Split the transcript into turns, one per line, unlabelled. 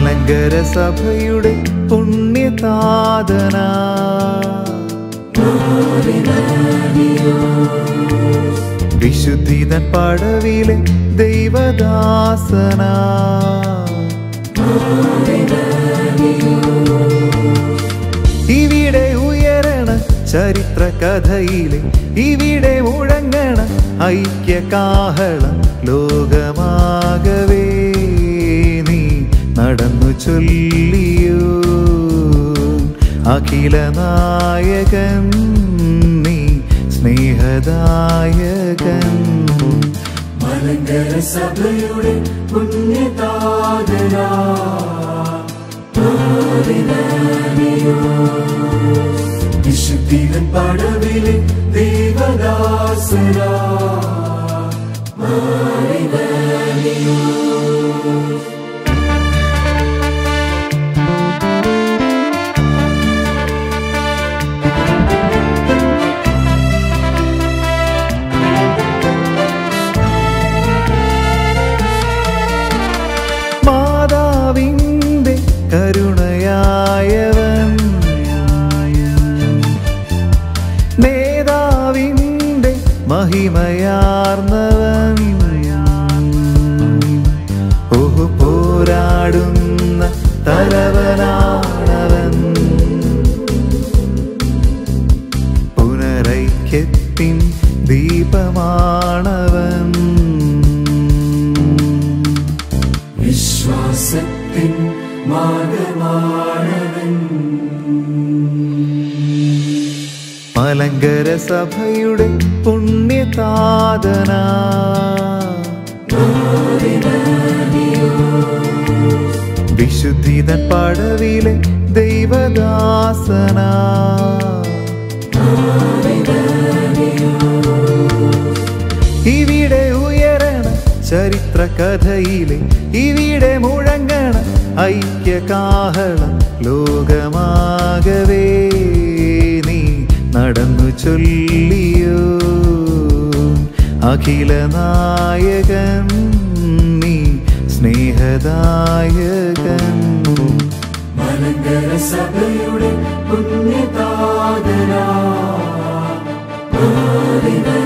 മലങ്കര സഭയുടെ പുണ്യതാതന വിശുദ്ധിതൻ പടവിലെ ദൈവദാസന ഇവിടെ ഉയരണ ചരിത്ര കഥയിലെ ഇവിടെ മുഴങ്ങണ ഐക്യ കാഹളം ലോകമാകവേ നീ നടന്നു ചൊല്ലിയോ അഖില നായകൻ നീ സ്നേഹദായകൻ
മലങ്കര സഭയുടെ പുണ്യതാതന വിശുദ്ധികൻ പടവിലെ ദേവദാസന
മാതാവിൻ്റെ കരുണയായവൻ നേതാവിൻ്റെ മഹിമയാർന്നവൻ ഓഹു പോരാടുന്ന തലവനാണവൻ പുനരൈക്യത്തിൻ ദീപമാണവൻ
വിശ്വാസത്തിൻ മാർഗമാണവൻ
മലങ്കര സഭയുടെ പുണ്യതാതന വിശുദ്ധിതൻ പടവിലെ ദൈവദാസന ഇവിടെ ഉയരണ ചരിത്ര കഥയിലെ ഇവിടെ മുഴങ്ങണ ഐക്യ കാഹളം ലോകമാകവേ നീ നടന്നു ചൊല്ലിയോ അഖില നായകൻ നീ സ്നേഹദായകൻ
മലങ്കര സഭയുടെ പുണ്യതാതന